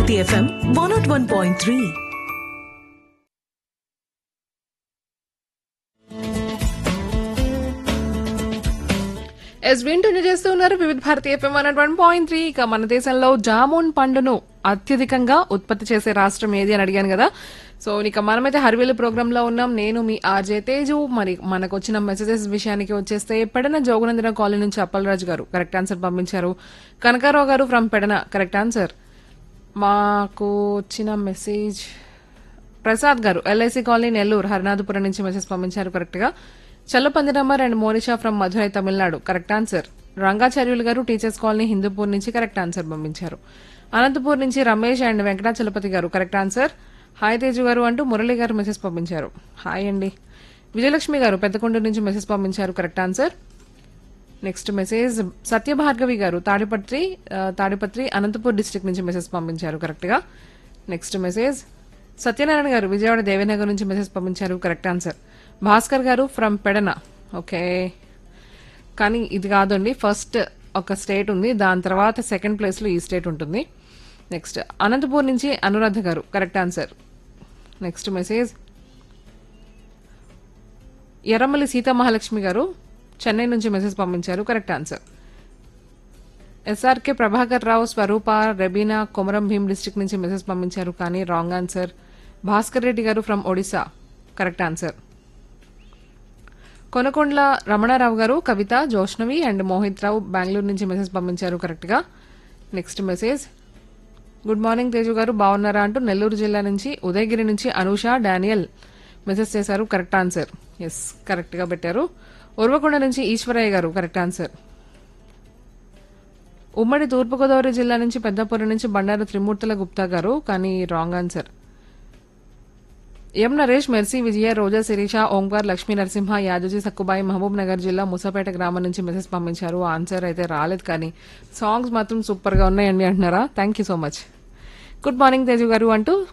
Bharati FM one naught one point three ఎస్ వింటూనే చేస్తూ ఉన్నారు Vividh Bharati FM one one point three ఇక మన దేశంలో జామున్ పండును అత్యధికంగా ఉత్పత్తి చేసే రాష్ట్రం ఏది అని అడిగాను కదా సో ఇక మనమైతే హర్వేలు ప్రోగ్రామ్ లో ఉన్నాం నేను మీ ఆర్జే తేజు మరి మనకు వచ్చిన మెసేజెస్ విషయానికి వచ్చేస్తే పెడన జోగునందన కాలనీ నుంచి అప్పలరాజు గారు కరెక్ట్ ఆన్సర్ పంపించారు కనకారావు గారు ఫ్రమ్ పెడన కరెక్ట్ ఆన్సర్ మాకు వచ్చిన మెసేజ్ ప్రసాద్ గారు ఎల్ఐసి కాలనీ నెల్లూరు హరినాథపురం నుంచి మెసేజ్ పంపించారు కరెక్ట్ గా చల్లపందిరమ్మర్ and Monisha from Madurai Tamil Nadu correct answer Rangacharyulu గారు టీచర్స్ కాలనీ హిందూపూర్ నుంచి కరెక్ట్ ఆన్సర్ పంపించారు అనంతపూర్ నుంచి రమేష్ అండ్ వెంకటాచలపతి గారు కరెక్ట్ ఆన్సర్ హాయ్ తేజు గారు అంటూ మురళి గారు మెసేజ్ పంపించారు హాయ్ అండి విజయలక్ష్మి గారు పెద్దకొండ నుంచి మెసేజ్ పంపించారు correct answer next message Satyabhargavi గారు తాడిపత్రి ఆ, తాడిపత్రి అనంతపూర్ డిస్ట్రిక్ట్ నుంచి మెసేజ్ పంపించారు కరెక్ట్ గా నెక్స్ట్ మెసేజ్ సత్యనారాయణ గారు విజయవాడ దేవేనగర్ నుంచి మెసేజ్ పంపించారు కరెక్ట్ ఆన్సర్ భాస్కర్ గారు ఫ్రమ్ పెడన ఓకే కానీ ఇది కాదండి ఫస్ట్ ఒక స్టేట్ ఉంది దాని తర్వాత సెకండ్ ప్లేస్ లో ఈ స్టేట్ ఉంటుంది నెక్స్ట్ అనంతపూర్ నుంచి అనురాధ గారు correct answer next message Erramalli Sitamahalakshmi గారు చెన్నై నుంచి మెసేజ్ పంపించారు correct answer SRK Prabhakar Rao Swarupa Rebina Komaram Bheem district నుంచి మెసేజ్ పంపించారు కానీ రాంగ్ ఆన్సర్ భాస్కర్ రెడ్డి గారు from Odisha correct answer Konakondla Ramanarao గారు కవిత జోష్నవి అండ్ మోహిత్ రావు బెంగళూరు నుంచి మెసేజ్ పంపించారు కరెక్ట్ గా next message good morning Teju గారు బాగున్నారా అంటూ నెల్లూరు జిల్లా నుంచి ఉదయగిరి నుంచి అనూష డానియల్ మెసేజ్ చేశారు కరెక్ట్ ఆన్సర్ ఎస్ కరెక్ట్ గా పెట్టారు ఉర్వకొండ నుంచి ఈశ్వరయ్య గారు కరెక్ట్ ఆన్సర్ ఉమ్మడి తూర్పుగోదావరి జిల్లా నుంచి పెద్దపురం నుంచి బండారు త్రిమూర్తుల గుప్తా గారు కానీ wrong answer M Naresh Mercy Vijaya Roja Sirisha Omkar Lakshmi Narasimha Yadoji Sakkubai Mahabub Nagar జిల్లా ముసాపేట గ్రామం నుంచి మెసేజ్ పంపించారు ఆన్సర్ అయితే రాలేదు కానీ సాంగ్స్ మాత్రం సూపర్ గా ఉన్నాయండి అంటున్నారా thank you so much good morning Teju గారు అంటూ